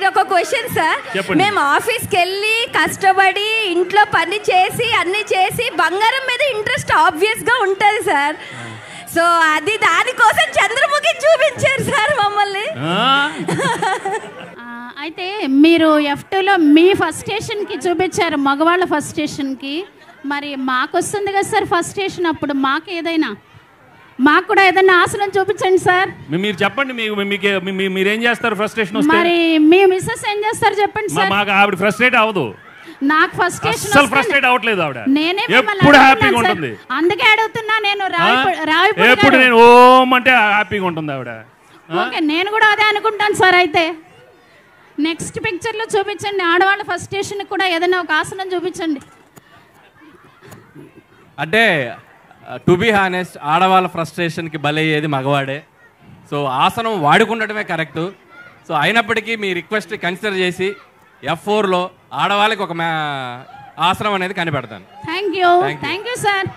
ఒక question sir చెప్పండి. మేము ఆఫీస్కి వెళ్ళి కష్టపడి ఇంట్లో పని చేసి అన్ని చేసి బంగారం మీద ఇంట్రెస్ట్ ఆబ్వియస్ గా ఉంటది సార్ సో అది దానికోసం చంద్రముఖి చూపించారు సార్ మమ్మల్ని ఆ? ఆ, అయితే మీరు ఎఫ్ టూలో మీ ఫస్ట్ స్టేషన్కి చూపించారు మగవాళ్ళ ఫస్ట్ స్టేషన్కి మరి మాకు వస్తుంది కదా సార్ ఫస్ట్ స్టేషన్ అప్పుడు మాకు ఏదైనా మాకు కూడా ఏదైనా ఆసనం చూపించండి సార్ మీ- మీరు చెప్పండి మీకు మీకు మీ- మీ- మీరేం చేస్తారు ఫ్రస్ట్రేషన్ వస్తే మరి మీ మిస్సెస్ ఏం చేస్తారు చెప్పండి మా- సార్ మాకు ఆవిడ ఫ్రస్ట్రేట్ అవ్వదు నాకు ఫస్ట్ స్టేషన్ అస్సలు ఫ్రస్ట్రేట్ అవ్వట్లేదు ఆవిడ నేనే మిమ్మల్ని ఎప్పుడు అడుగుతున్నాను హ్యాపీగా సార్. ఉంటుంది అందుకే అడుగుతున్నా నేను ఆ? రావిపూడి రావిపూడి ఎప్పుడు గారు. నేను ఓం అంటే హ్యాపీగా ఉంటుంది ఆవిడ ఓకే నేను కూడా అదే అనుకుంటాను సార్ అయితే నెక్స్ట్ పిక్చర్లో చూపించండి ఆడవాళ్ళ ఫస్ట్ స్టేషన్ కూడా ఏదైనా ఒక ఆసనం చూపించండి అంటే టు బీ హానెస్ట్ ఆడవాళ్ళ ఫ్రస్ట్రేషన్కి బలయ్యేది మగవాడే సో ఆసనం వాడుకుండటమే కరెక్ట్ సో అయినప్పటికీ మీ రిక్వెస్ట్ కన్సిడర్ చేసి ఎఫ్ ఫోర్లో ఆడవాళ్ళకి ఒక మ్యా- ఆసనం అనేది కనిపెడతాను thank you Thank you. Thank you sir